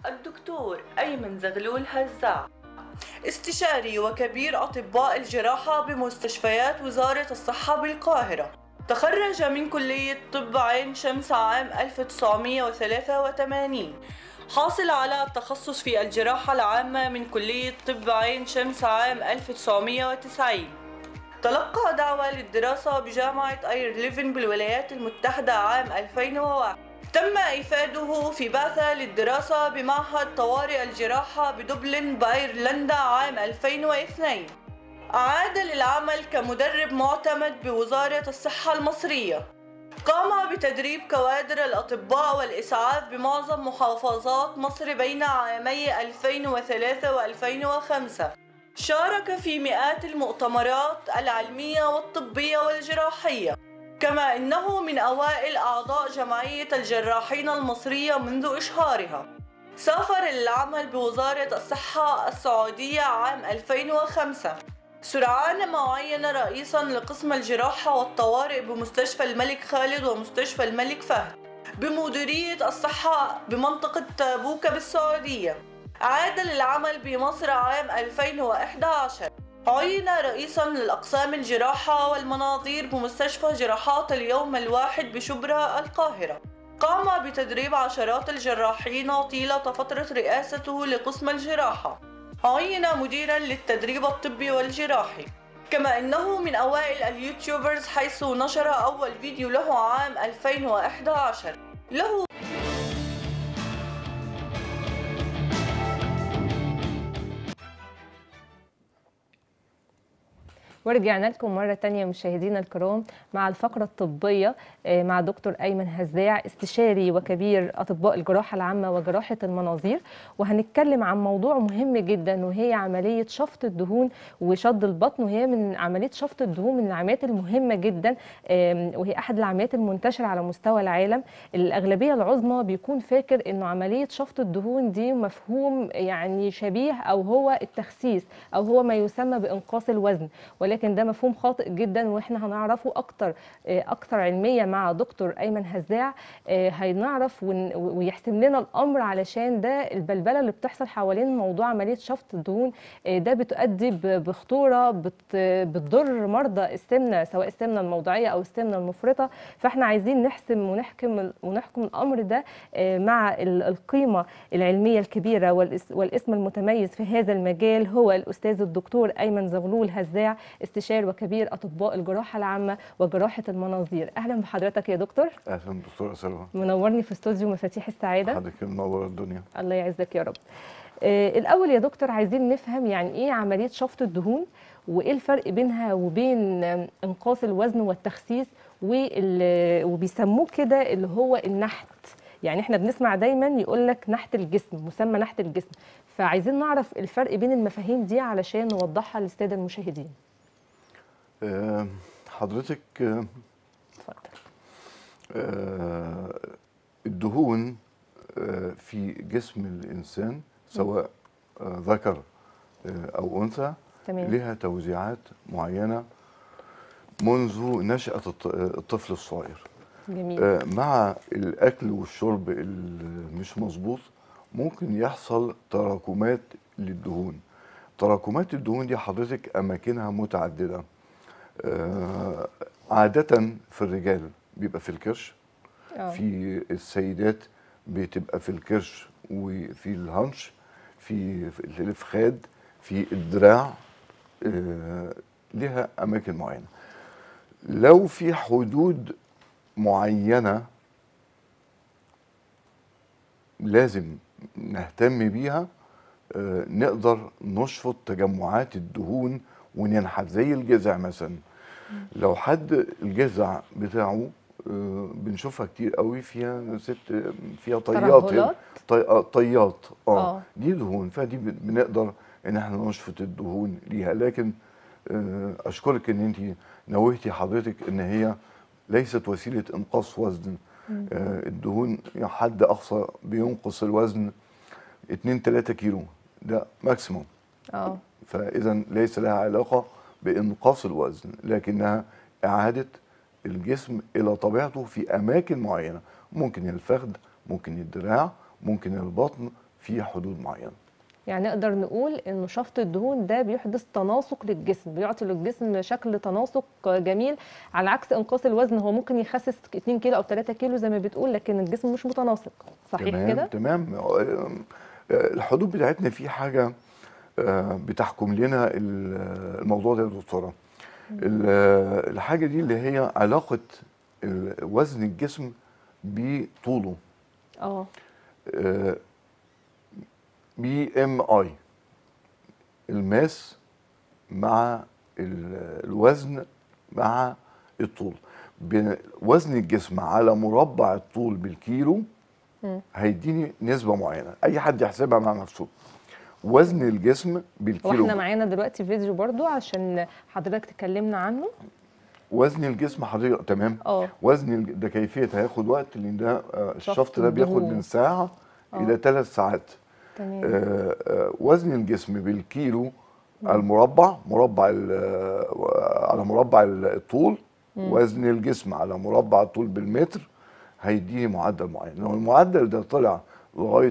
الدكتور أيمن زغلول هزاع استشاري وكبير أطباء الجراحة بمستشفيات وزارة الصحة بالقاهرة تخرج من كلية طب عين شمس عام 1983 حاصل على التخصص في الجراحة العامة من كلية طب عين شمس عام 1990 تلقى دعوة للدراسة بجامعة اير ليفن بالولايات المتحدة عام 2001 تم إفاده في بعثة للدراسة بمعهد طوارئ الجراحة بدبلن بأيرلندا عام 2002 أعاد للعمل كمدرب معتمد بوزارة الصحة المصرية قام بتدريب كوادر الأطباء والإسعاف بمعظم محافظات مصر بين عامي 2003 و 2005 شارك في مئات المؤتمرات العلمية والطبية والجراحية كما إنه من أوائل أعضاء جمعية الجراحين المصرية منذ إشهارها سافر للعمل بوزارة الصحة السعودية عام 2005 سرعان ما عين رئيسا لقسم الجراحة والطوارئ بمستشفى الملك خالد ومستشفى الملك فهد بمديرية الصحة بمنطقة تابوك بالسعودية عاد للعمل بمصر عام 2011 عين رئيسا للأقسام الجراحة والمناظير بمستشفى جراحات اليوم الواحد بشبرا القاهرة قام بتدريب عشرات الجراحين طيلة فترة رئاسته لقسم الجراحة عين مديرا للتدريب الطبي والجراحي كما انه من اوائل اليوتيوبرز حيث نشر اول فيديو له عام 2011 له ورجعنا لكم مرة تانية مشاهدينا الكرام مع الفقرة الطبية آه، مع دكتور أيمن هزاع استشاري وكبير أطباء الجراحة العامة وجراحة المناظير وهنتكلم عن موضوع مهم جدا وهي عملية شفط الدهون وشد البطن وهي من عملية شفط الدهون من العمليات المهمة جدا آم، وهي أحد العمليات المنتشرة على مستوى العالم الأغلبية العظمى بيكون فاكر إنه عملية شفط الدهون دي مفهوم يعني شبيه أو هو التخسيس أو هو ما يسمى بإنقاص الوزن ولكن ده مفهوم خاطئ جدا واحنا هنعرفه اكتر آه، اكتر علميه مع دكتور ايمن هزاع آه، هنعرف ون- ويحسم لنا الامر علشان ده البلبله اللي بتحصل حوالين موضوع عمليه شفط الدهون آه، ده بتؤدي ب- بخطوره بت- بتضر مرضى السمنه سواء السمنه الموضعيه او السمنه المفرطه فاحنا عايزين نحسم ونحكم ونحكم الامر ده آه، مع ال- القيمه العلميه الكبيره والإس- والاسم المتميز في هذا المجال هو الاستاذ الدكتور ايمن زغلول هزاع استشاري وكبير اطباء الجراحه العامه وجراحه المناظير اهلا بحضرتك يا دكتور اهلا دكتوره سلوى منورني في استوديو مفاتيح السعاده حضرتك منور الدنيا الله يعزك يا رب آه الاول يا دكتور عايزين نفهم يعني ايه عمليه شفط الدهون وايه الفرق بينها وبين آم، انقاص الوزن والتخسيس وال- وبيسموه كده اللي هو النحت يعني احنا بنسمع دايما يقول لك نحت الجسم مسمى نحت الجسم فعايزين نعرف الفرق بين المفاهيم دي علشان نوضحها للساده المشاهدين آه، حضرتك آه، اتفضل آه، الدهون آه، في جسم الانسان سواء آه، ذكر آه، او انثى تمام لها توزيعات معينه منذ نشأة الط- الطفل الصغير جميل آه، مع الأكل والشرب اللي مش مظبوط ممكن يحصل تراكمات للدهون تراكمات الدهون دي حضرتك أماكنها متعددة آه، عادة في الرجال بيبقى في الكرش آه. في السيدات بتبقى في الكرش وفي الهنش في في الفخاد في الدراع آه، لها أماكن معينة لو في حدود معينة لازم نهتم بيها آه، نقدر نشفط تجمعات الدهون وننحت زي الجذع مثلا لو حد الجذع بتاعه آه، بنشوفها كتير قوي فيها ست فيها طيات ترهلات؟ طي- آه، طيات آه. اه دي دهون فدي بن- بنقدر ان احنا نشفط الدهون ليها لكن آه، اشكرك ان انت نوهتي حضرتك ان هي ليست وسيله انقاص وزن آه، الدهون يعني حد اقصى بينقص الوزن 2 3 كيلو ده ماكسيموم اه فاذا ليس لها علاقه بانقاص الوزن لكنها اعاده الجسم الى طبيعته في اماكن معينه ممكن الفخذ ممكن الدراع ممكن البطن في حدود معينه يعني نقدر نقول انه شفط الدهون ده بيحدث تناسق للجسم بيعطي للجسم شكل تناسق جميل على عكس انقاص الوزن هو ممكن يخسس 2 كيلو او 3 كيلو زي ما بتقول لكن الجسم مش متناسق صحيح تمام كده تمام آه، الحدود بتاعتنا في حاجه آه، بتحكم لنا ال- الموضوع ده يا دكتوره ال- الحاجه دي اللي هي علاقه ال- وزن الجسم بطوله اه بي ام اي الماس مع ال- الوزن مع الطول بين- وزن الجسم على مربع الطول بالكيلو مم. هيديني نسبة معينة أي حد يحسبها مع نفسه وزن الجسم بالكيلو واحنا معانا دلوقتي فيديو برضو عشان حضرتك تكلمنا عنه وزن الجسم حضرتك تمام اه وزن الج- ده كيفية هياخد وقت لأن ده آه، الشفط ده بياخد الدهون. من ساعة آه. إلى ثلاث ساعات تمام آه، آه، وزن الجسم بالكيلو المربع مربع ال- آه، على مربع ال- الطول وزن الجسم على مربع الطول بالمتر هيديني معدل معين لو المعدل ده طلع لغايه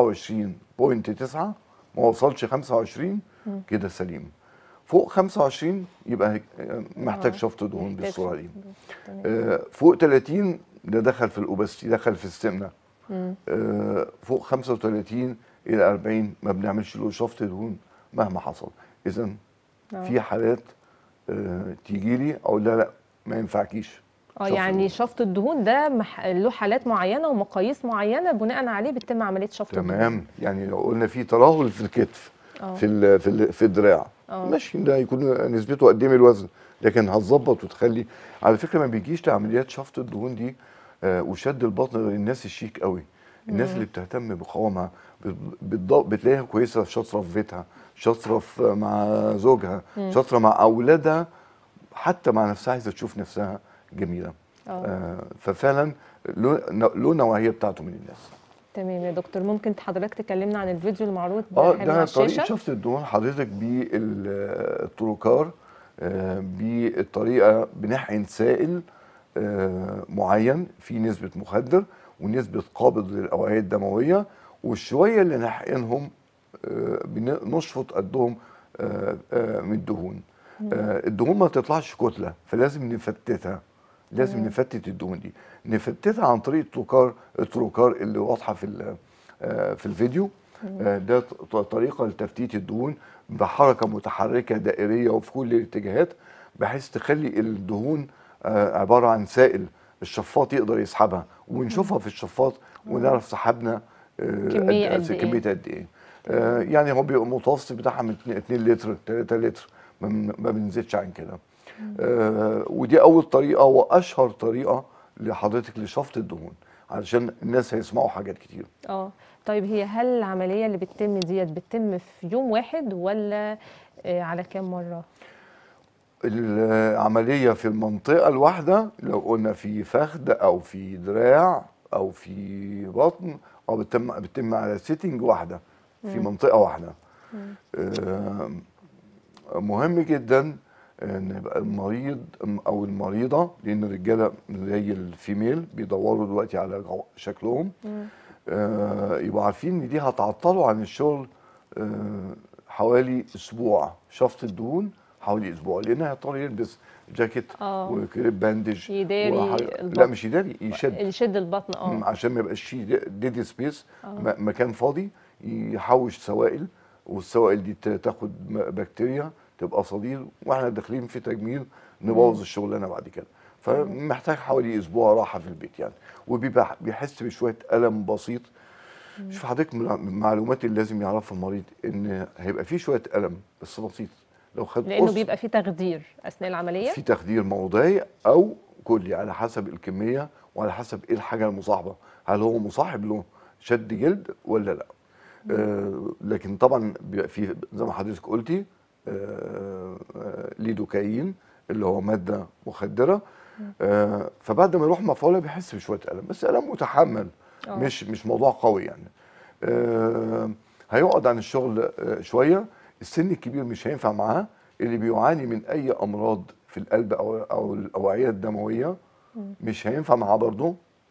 24.9 ما وصلش 25 كده سليم فوق 25 يبقى هيك- آه، محتاج آه، شفط دهون محتاج بالصوره شفط دي دهون. تمام. آه، فوق 30 ده دخل في الاوبستي دخل في السمنه مم. آه، فوق 35 الى 40 ما بنعملش له شفط دهون مهما حصل اذا آه. في حالات آه، تيجي لي اقول لا لا ما ينفعكيش اه شفط يعني الدهون. شفط الدهون ده مح... له حالات معينه ومقاييس معينه بناء عليه بتتم عمليه شفط الدهون تمام يعني لو قلنا في ترهل في الكتف آه. في ال في ال في الدراع آه. ماشي ده يكون نسبته قد ايه من الوزن لكن هتظبط وتخلي على فكره ما بيجيش لعمليات شفط الدهون دي آه، وشد البطن غير الناس الشيك قوي الناس اللي بتهتم بقوامها بت- بتض- بتلاقيها كويسه شاطره في بيتها شاطره في- مع زوجها شاطره مع اولادها حتى مع نفسها عايزه تشوف نفسها جميله آه. آه ففعلا له له نوعيه بتاعته من الناس تمام يا دكتور ممكن حضرتك تكلمنا عن الفيديو المعروض ده اه حاليا ده على طريقه الشاشه شفط الدهون حضرتك بالتروكار بالطريقه بنحقن سائل آه، معين فيه نسبه مخدر ونسبه قابض للاوعيه الدمويه والشويه اللي نحقنهم آه، بنشفط قدهم آه، آه، من الدهون آه، الدهون ما تطلعش كتله فلازم نفتتها لازم نفتت الدهون دي نفتتها عن طريق التروكار التروكار اللي واضحه في ال- آه، في الفيديو آه، ده ط- طريقه لتفتيت الدهون بحركه متحركه دائريه وفي كل الاتجاهات بحيث تخلي الدهون آه، عباره عن سائل الشفاط يقدر يسحبها ونشوفها في الشفاط ونعرف سحبنا آه، كمية قد- قد إيه؟ كميه قد ايه آه، يعني هو بيبقى متوسط بتاعها من 2 لتر 3 لتر ما بن- ما بنزيدش عن كده آه، ودي اول طريقه واشهر طريقه لحضرتك لشفط الدهون علشان الناس هيسمعوا حاجات كتير اه طيب هي هل العمليه اللي بتتم ديت بتتم في يوم واحد ولا آه، على كام مره العمليه في المنطقه الواحده لو قلنا في فخذ او في دراع او في بطن او بتتم بتتم على سيتنج واحده في منطقه واحده آه، مهم جدا ان يبقى المريض او المريضه لان الرجاله زي الفيميل بيدوروا دلوقتي على جو- شكلهم آه، يبقوا عارفين ان دي هتعطلوا عن الشغل آه، حوالي اسبوع شفط الدهون حوالي اسبوع لان هيضطر يلبس جاكيت آه. وكريب باندج يداري وحاجة- البطن. لا مش يداري يشد يشد البطن مم، اه عشان ما يبقاش فيه ديدي سبيس مكان فاضي يحوش سوائل والسوائل دي ت- تاخد م- بكتيريا تبقى صديد واحنا داخلين في تجميل نبوظ الشغلانه بعد كده فمحتاج حوالي اسبوع راحه في البيت يعني وبيبقى بيحس بشويه الم بسيط شوف حضرتك من من المعلومات اللي لازم يعرفها المريض ان هيبقى فيه شويه الم بس بسيط لو خد لانه قرص بيبقى في تخدير اثناء العمليه في تخدير موضعي او كلي على حسب الكميه وعلى حسب ايه الحاجه المصاحبه هل هو مصاحب له شد جلد ولا لا آه لكن طبعا بيبقى في زي ما حضرتك قلتي آه آه ليدوكاين اللي هو ماده مخدره آه فبعد ما يروح مفعوله بيحس بشويه الم بس الم متحمل آه. مش مش موضوع قوي يعني آه هيقعد عن الشغل آه شويه السن الكبير مش هينفع معاه اللي بيعاني من اي امراض في القلب او او الاوعيه الدمويه مش هينفع معاه برضه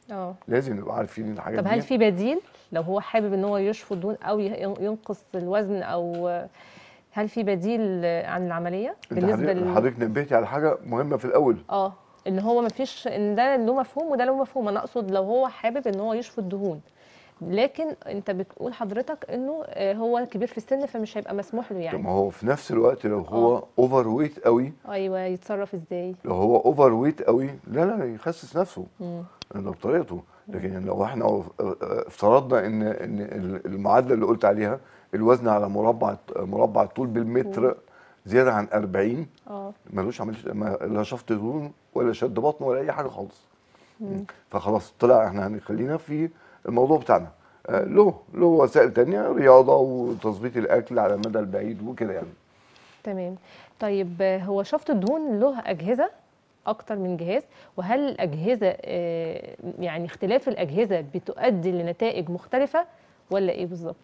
اه لازم نبقى عارفين الحاجات طب دي هل في بديل لو هو حابب ان هو يشفط دهون او ي- ينقص الوزن او هل في بديل عن العمليه انت بالنسبه حضرتك- لل... حضرتك نبهتي على حاجه مهمه في الاول اه ان هو ما فيش ان ده له مفهوم وده له مفهوم انا اقصد لو هو حابب ان هو يشفط دهون لكن انت بتقول حضرتك انه آه، هو كبير في السن فمش هيبقى مسموح له طب يعني ما هو في نفس الوقت لو هو اوفر ويت قوي ايوه يتصرف ازاي لو هو اوفر ويت قوي لا لا يخسس نفسه مم. ده بطريقته لكن لو احنا افترضنا ان ان المعادله اللي قلت عليها الوزن على مربع مربع الطول بالمتر زياده عن 40 اه ملوش عمليه ما- لا شفط دهون ولا شد بطن ولا اي حاجه خالص فخلاص طلع احنا هنخلينا في الموضوع بتاعنا آه، له له وسائل تانية رياضه وتظبيط الاكل على المدى البعيد وكده يعني تمام طيب آه، هو شفط الدهون له اجهزه اكتر من جهاز وهل الاجهزه آه، يعني اختلاف الاجهزه بتؤدي لنتائج مختلفه ولا ايه بالظبط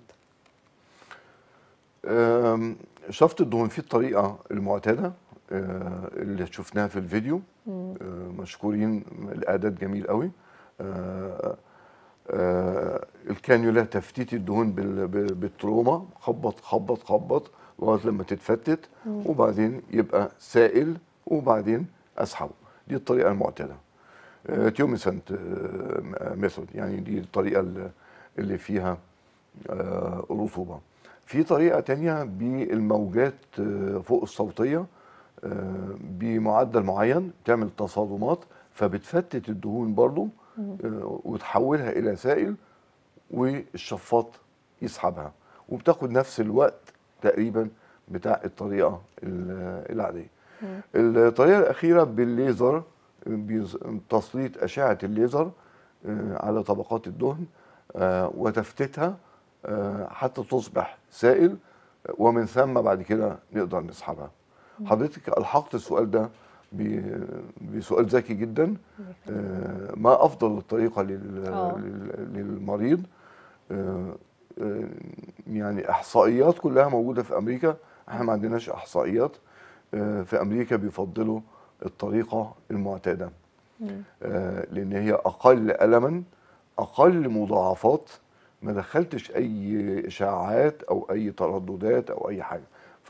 آم، شفط الدهون في الطريقة المعتادة آه، اللي شفناها في الفيديو آه، مشكورين الإعداد جميل قوي آه، آه، الكانيولا تفتيت الدهون بال- بال- بالتروما خبط خبط خبط لغاية لما تتفتت وبعدين يبقى سائل وبعدين أسحبه دي الطريقة المعتادة تيوميسنت ميثود يعني دي الطريقة اللي- اللي فيها آه، رطوبة في طريقة تانية بالموجات آه، فوق الصوتية آه، بمعدل معين تعمل تصادمات فبتفتت الدهون برضو آه، وتحولها إلى سائل والشفاط يسحبها وبتاخد نفس الوقت تقريبا بتاع الطريقة ال- العادية الطريقة الأخيرة بالليزر بيز- تسليط أشعة الليزر آه، على طبقات الدهن آه، وتفتيتها آه، حتى تصبح سائل ومن ثم بعد كده نقدر نسحبها حضرتك ألحقت السؤال ده ب- بسؤال ذكي جدا آه، ما أفضل الطريقة لل- آه. لل- للمريض آه، آه، يعني إحصائيات كلها موجودة في أمريكا احنا ما عندناش إحصائيات آه، في أمريكا بيفضلوا الطريقة المعتادة آه، لأن هي أقل ألما أقل مضاعفات ما دخلتش أي إشاعات أو أي ترددات أو أي حاجة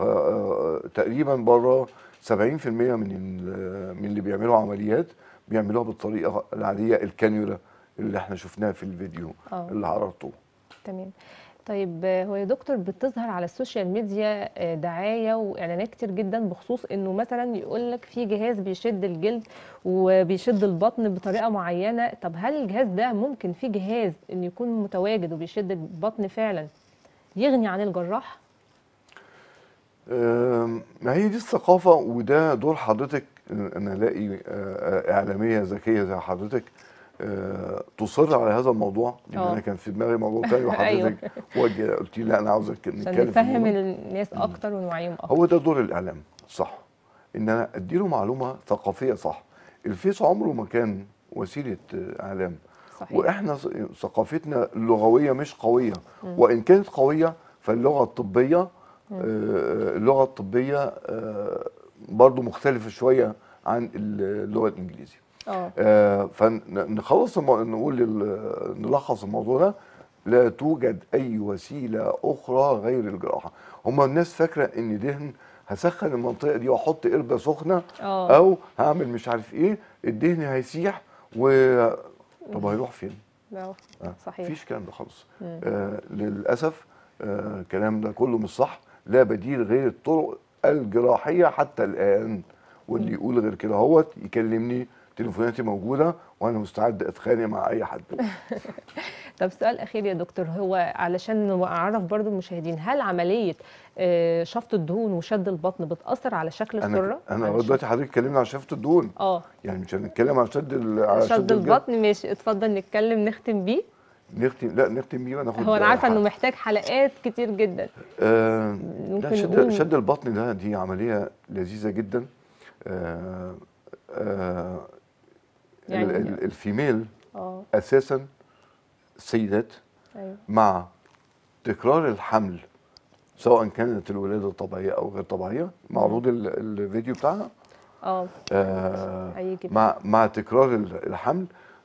فتقريبا بره 70% من ال- من اللي بيعملوا عمليات بيعملوها بالطريقة العادية الكانيولا اللي احنا شفناها في الفيديو آه. اللي عرضته تمام طيب آه، هو يا دكتور بتظهر على السوشيال ميديا آه، دعايه واعلانات كتير جدا بخصوص انه مثلا يقول لك في جهاز بيشد الجلد وبيشد البطن بطريقه معينه طب هل الجهاز ده ممكن في جهاز انه يكون متواجد وبيشد البطن فعلا يغني عن الجراح آم، ما هي دي الثقافة وده دور حضرتك إن- ان الاقي آه، آه، اعلامية ذكية زي حضرتك آه، تصر على هذا الموضوع لان آه. انا كان في دماغي موضوع تاني وحضرتك وجه قلت لي لا انا عاوزك عشان نتكلم في نفهم الموضوع ده. الناس اكتر ونوعيهم اكتر هو ده دور الاعلام صح ان انا اديله معلومة ثقافية صح الفيس عمره ما كان وسيلة آه، اعلام صحيح واحنا ث- ثقافتنا اللغويه مش قويه وان كانت قويه فاللغه الطبيه آه، اللغه الطبيه آه، برضو مختلفه شويه عن اللغه الانجليزيه اه آه، فنخلص المو... نقول ال- نلخص الموضوع ده لا توجد اي وسيله اخرى غير الجراحه هما الناس فاكره ان دهن هسخن المنطقه دي واحط قربه سخنه اه او هعمل مش عارف ايه الدهن هيسيح و طب هيروح فين آه، آه، صحيح مفيش الكلام ده خالص مم. آه للاسف آه الكلام ده كله مش صح لا بديل غير الطرق الجراحيه حتى الان واللي يقول غير كده هوت يكلمني تليفوناتي موجوده وانا مستعد اتخانق مع اي حد طب سؤال اخير يا دكتور هو علشان نعرف برضو المشاهدين هل عمليه آه، شفط الدهون وشد البطن بتاثر على شكل انا السره انا على لغايه دلوقتي حضرتك اتكلمنا عن شفط الدهون اه يعني مش هنتكلم عن شد ال- على شد الجلد. البطن ماشي اتفضل نتكلم نختم بيه نختم لا نختم بيه وناخد هو انا عارفه حلقة. انه محتاج حلقات كتير جدا آه ممكن لا شد نقول- شد البطن ده دي عمليه لذيذه جدا آه آه يعني- ال- ال- الفيميل اه اساسا السيدات ايوه مع تكرار الحمل سواء كانت الولاده طبيعيه او غير طبيعيه معروض ال- الفيديو بتاعها اه آه هيجي مع مع تكرار ال- الحمل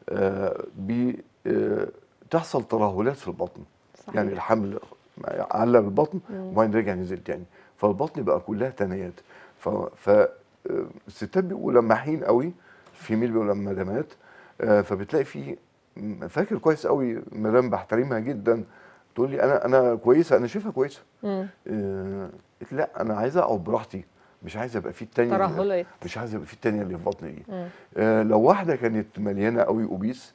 آه، بي آه، تحصل ترهلات في البطن صحيح. يعني الحمل علق البطن مم. وبعدين رجع نزل تاني فالبطن بقى كلها تنايات ف, ف آه، الستات بيبقوا لماحين قوي الفيميل بيبقوا لمادامات آه، فبتلاقي في م- فاكر كويس قوي مدام بحترمها جدا تقول لي انا انا كويسه انا شايفها كويسه مم. آه، قلت لا انا عايزه اقعد براحتي مش عايزه ابقى في التانية اللي- ترهلات مش عايزه يبقى في التانية اللي في بطني دي مم. آه، لو واحده كانت مليانه قوي اوبيس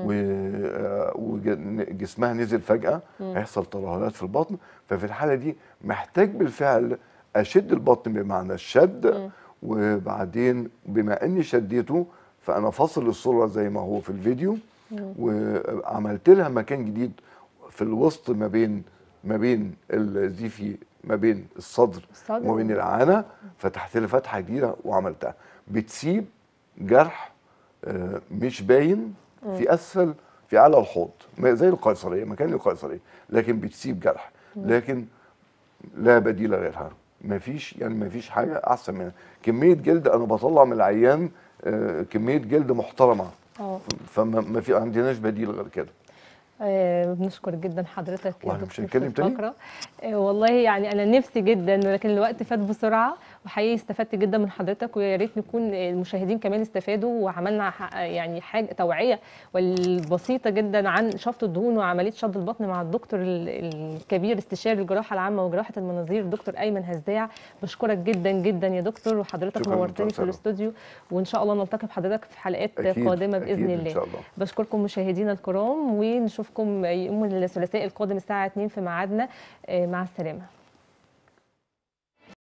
وجسمها نزل فجاه هيحصل ترهلات في البطن ففي الحاله دي محتاج بالفعل اشد البطن بمعنى الشد وبعدين بما اني شديته فانا فاصل الصوره زي ما هو في الفيديو وعملت لها مكان جديد في الوسط ما بين ما بين الزيفي ما بين الصدر الصدر. وما بين العانه فتحت لها فتحه جديده وعملتها بتسيب جرح آه، مش باين في اسفل في اعلى الحوض ما- زي القيصريه مكان القيصريه لكن بتسيب جرح لكن لا بديل غيرها ما فيش يعني ما فيش حاجه احسن منها كميه جلد انا بطلع من العيان آه، كميه جلد محترمه اه فما ما في عندناش بديل غير كده آه، بنشكر جدا حضرتك يا واحنا مش دكتور هنتكلم في تاني؟ الفقرة. آه، والله يعني انا نفسي جدا لكن الوقت فات بسرعه وحقيقي استفدت جدا من حضرتك ويا ريت نكون المشاهدين كمان استفادوا وعملنا ح- يعني حاجه توعيه والبسيطه جدا عن شفط الدهون وعمليه شد البطن مع الدكتور ال- الكبير استشاري الجراحه العامه وجراحه المناظير الدكتور ايمن هزاع بشكرك جدا جدا يا دكتور وحضرتك شكراً نورتني في دكتور سلمى. الاستوديو وان شاء الله نلتقي بحضرتك في حلقات أكيد، قادمه أكيد باذن إن الله شاء الله. بشكركم مشاهدينا الكرام ونشوفكم يوم الثلاثاء القادم الساعه 2 في ميعادنا آه، مع السلامه